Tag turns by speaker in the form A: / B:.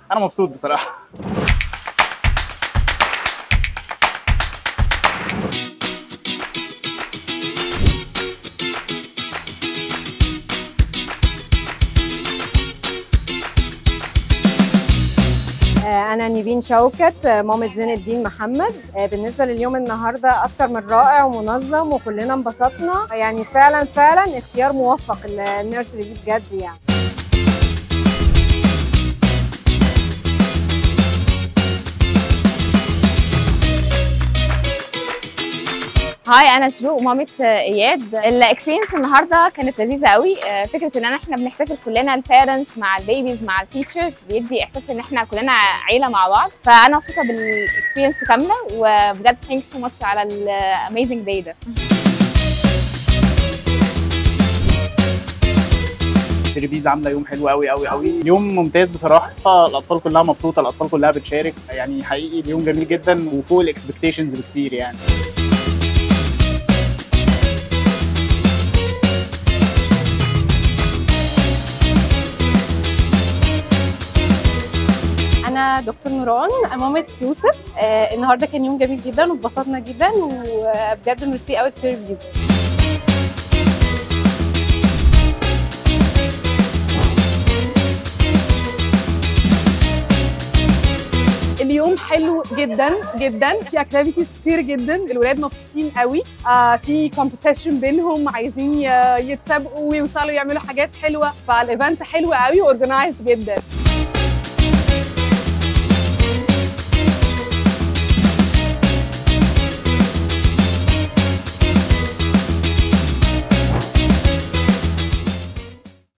A: انا مبسوط بصراحه
B: أنا نيفين شوكت مامة زين الدين محمد بالنسبة لليوم النهاردة أكتر من رائع ومنظم وكلنا انبسطنا يعني فعلا فعلا اختيار موفق النيرسري دي بجد يعني
C: هاي انا شروق مامة اياد الاكسبيرينس النهارده كانت لذيذه قوي فكره ان احنا بنحتفل كلنا البيرنتس مع البيبيز مع التيتشرز بيدي احساس ان احنا كلنا عيله مع بعض فانا مبسوطه بالاكسبيرينس كامله وبجد ثانك سو ماتش على الاميزنج داي ده
A: شيربيز عامله يوم حلو قوي قوي قوي يوم ممتاز بصراحه الاطفال كلها مبسوطه الاطفال كلها بتشارك يعني حقيقي اليوم جميل جدا وفوق الاكسبكتيشنز بكتير يعني
D: انا دكتور نوران مامة يوسف آه النهارده كان يوم جميل جدا واتبسطنا جدا وبجد ميرسي قوي لشيري بيز اليوم حلو جدا جدا في اكتيفيتيز كتير جدا الولاد مبسوطين قوي آه في كومبيتيشن بينهم عايزين يتسابقوا ويوصلوا يعملوا حاجات حلوه فالايفنت حلو قوي واورجنايزد جدا